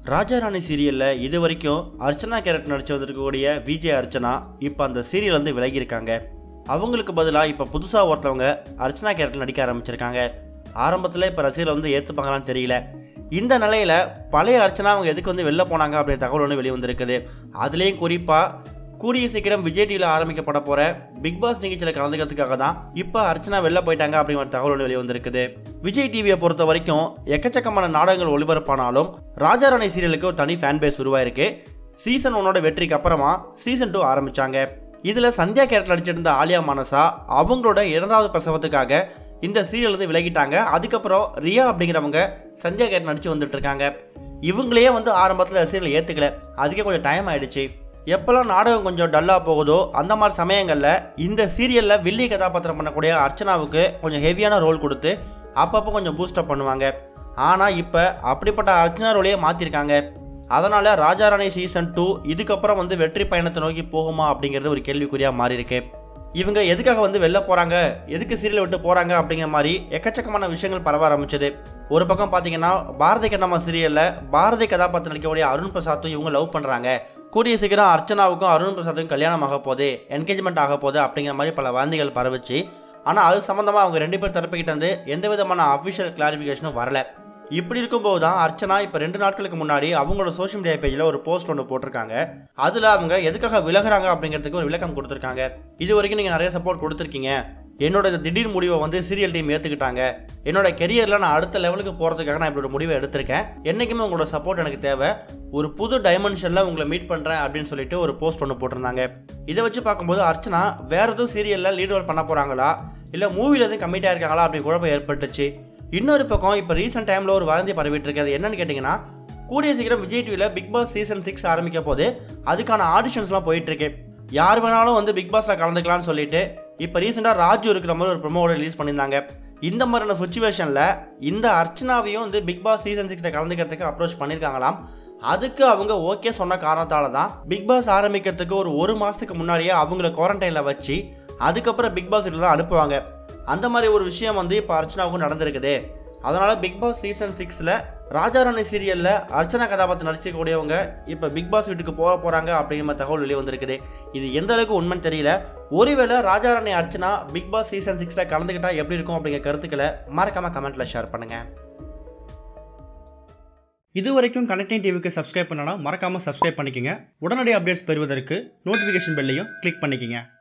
ராஜாராணி சீரியலில் இது வரைக்கும் அர்ச்சனா கேரக்டர் நடிச்சு வந்திருக்கக்கூடிய விஜய் அர்ச்சனா இப்போ அந்த சீரியல் வந்து விலகியிருக்காங்க அவங்களுக்கு பதிலாக இப்போ புதுசாக ஒருத்தவங்க அர்ச்சனா கேரக்டர் நடிக்க ஆரம்பிச்சிருக்காங்க ஆரம்பத்தில் இப்போ ரசிகர்கள் வந்து ஏற்றுப்பாங்களான்னு தெரியல இந்த நிலையில் பழைய அர்ச்சனா அவங்க எதுக்கு வந்து வெளில போனாங்க அப்படின்ற தகவல் ஒன்று வெளியே வந்திருக்குது அதுலேயும் குறிப்பாக கூடிய சீக்கிரம் விஜய் டிவியில் ஆரம்பிக்கப்பட போகிற பிக் பாஸ் நிகழ்ச்சியில் கலந்துக்கிறதுக்காக தான் இப்போ அர்ச்சனா வெளில போயிட்டாங்க அப்படிங்கிற தகவல் ஒன்று வெளியே வந்திருக்குது விஜய் டிவியை பொறுத்த வரைக்கும் எக்கச்சக்கமான நாடகங்கள் ஒளிபரப்பானாலும் ராஜாராணி சீரியலுக்கு ஒரு தனி ஃபேன் பேஸ் உருவாயிருக்கு சீசன் ஒன்னோட வெற்றிக்கு அப்புறமா சீசன் டூ ஆரம்பிச்சாங்க இதில் சந்தியா கேரக்டர் நடிச்சிருந்த ஆலியா மனசா அவங்களோட இரண்டாவது பிரசவத்துக்காக இந்த சீரியல் வந்து விலகிட்டாங்க அதுக்கப்புறம் ரியா அப்படிங்கிறவங்க சந்தியா கேரக்டர் நடிச்சு வந்துட்டு இருக்காங்க இவங்களையே வந்து ஆரம்பத்தில் சீரியல் ஏற்றுக்கல அதுக்கே கொஞ்சம் டைம் ஆயிடுச்சு எப்போல்லாம் நாடகம் கொஞ்சம் டல்லாக போகுதோ அந்த மாதிரி சமயங்களில் இந்த சீரியலில் வில்லி கதாபாத்திரம் பண்ணக்கூடிய அர்ச்சனாவுக்கு கொஞ்சம் ஹெவியான ரோல் கொடுத்து அப்பப்போ கொஞ்சம் பூஸ்டப் பண்ணுவாங்க ஆனால் இப்போ அப்படிப்பட்ட அர்ச்சனா ரோலையே மாற்றிருக்காங்க அதனால் ராஜாராணி சீசன் டூ இதுக்கப்புறம் வந்து வெற்றி பயணத்தை நோக்கி போகுமா அப்படிங்கிறது ஒரு கேள்விக்குறியாக மாறி இருக்கு இவங்க எதுக்காக வந்து வெளில போகிறாங்க எதுக்கு சீரியல் விட்டு போகிறாங்க அப்படிங்கிற மாதிரி எக்கச்சக்கமான விஷயங்கள் பரவ ஆரம்பிச்சது ஒரு பக்கம் பார்த்தீங்கன்னா பாரதி கண்ணம்மா சீரியலில் பாரதி கதாபாத்திரம் நடிக்கக்கூடிய அருண் பிரசாத்தும் இவங்க லவ் பண்ணுறாங்க கூடிய சீக்கிரம் அர்ச்சனாவுக்கும் அருண் பிரசாத்துக்கும் கல்யாணம் ஆக போகுது என்கேஜ்மெண்ட் ஆக போகுது அப்படிங்கிற மாதிரி பல வாந்திகள் பரவுச்சு ஆனால் அது சம்மந்தமாக அவங்க ரெண்டு பேர் தரப்புக்கிட்ட இருந்து எந்த விதமான அஃபிஷியல் கிளாரிஃபிகேஷனும் வரல இப்படி இருக்கும்போது தான் அர்ச்சனா இப்போ ரெண்டு நாட்களுக்கு முன்னாடி அவங்களோட சோஷியல் மீடியா பேஜில் ஒரு போஸ்ட் ஒன்று போட்டிருக்காங்க அதில் அவங்க எதுக்காக விலகுறாங்க அப்படிங்கிறதுக்கு ஒரு விளக்கம் கொடுத்துருக்காங்க இது வரைக்கும் நீங்கள் நிறைய சப்போர்ட் கொடுத்துருக்கீங்க என்னோட இந்த திடீர் முடிவை வந்து சீரியல் டீம் ஏற்றுக்கிட்டாங்க என்னோட கெரியரில் நான் அடுத்த லெவலுக்கு போகிறதுக்காக நான் இப்படி ஒரு முடிவை எடுத்திருக்கேன் என்றைக்குமே உங்களோட சப்போர்ட் எனக்கு தேவை ஒரு புது டைமென்ஷனில் உங்களை மீட் பண்ணுறேன் அப்படின்னு சொல்லிட்டு ஒரு போஸ்ட் ஒன்று போட்டிருந்தாங்க இதை வச்சு பார்க்கும்போது அர்ச்சனா வேற எதுவும் சீரியலில் லீட் ரோல் பண்ண போகிறாங்களா இல்லை மூவியில் எதுவும் கம்மிட்டாக இருக்காங்களா அப்படின்னு குழப்பம் ஏற்பட்டுச்சு இன்னொரு பக்கம் இப்போ ரீசெண்ட் டைமில் ஒரு வதந்தி பரவிட்டு இருக்கிறது என்னன்னு கேட்டிங்கன்னா கூடிய சீக்கிரம் விஜய் டிவியில் பிக் பாஸ் சீசன் சிக்ஸ் ஆரம்பிக்க போது அதுக்கான ஆடிஷன்ஸ்லாம் போயிட்டு இருக்கு யார் வேணாலும் வந்து பிக் பாஸில் கலந்துக்கலாம்னு சொல்லிட்டு இப்போ ரீசெண்டாக ராஜு இருக்கிற மாதிரி ஒரு ப்ரொமோட ரிலீஸ் பண்ணியிருந்தாங்க இந்த மாதிரியான சுச்சுவேஷனில் இந்த அர்ச்சனாவையும் வந்து பிக் பாஸ் சீசன் சிக்ஸில் கலந்துக்கிறதுக்கு அப்ரோச் பண்ணியிருக்காங்களாம் அதுக்கு அவங்க ஓகே சொன்ன காரணத்தால தான் பிக் பாஸ் ஆரம்பிக்கிறதுக்கு ஒரு ஒரு மாதத்துக்கு முன்னாடியே அவங்கள குவாரண்டைனில் வச்சு அதுக்கப்புறம் பிக் பாஸ் தான் அனுப்புவாங்க அந்த மாதிரி ஒரு விஷயம் வந்து இப்போ அர்ச்சனாவுக்கும் நடந்திருக்குது அதனால் பிக் பாஸ் சீசன் சிக்ஸில் ராஜாராணி சீரியலில் அர்ச்சனா கதாபாத்திரம் நடிச்சிக்கக்கூடியவங்க இப்போ பிக் பாஸ் வீட்டுக்கு போக போகிறாங்க அப்படிங்கிற மாதிரி தகவல் வெளியே வந்திருக்குது இது எந்த அளவுக்கு உண்மைன்னு தெரியல ஒருவேளை ராஜாராணி அர்ச்சனா பிக் பாஸ் சீசன் சிக்ஸில் கலந்துக்கிட்டா எப்படி இருக்கும் அப்படிங்கிற கருத்துக்களை மறக்காமல் கமெண்ட்டில் ஷேர் பண்ணுங்கள் இது வரைக்கும் கனெக்டிங் டிவிக்கு சப்ஸ்கிரைப் பண்ணனா மறக்காமல் சப்ஸ்கிரைப் பண்ணிக்கங்க உடனடி அப்டேட்ஸ் பெறுவதற்கு நோட்டிஃபிகேஷன் பெல்லையும் கிளிக் பண்ணிக்கங்க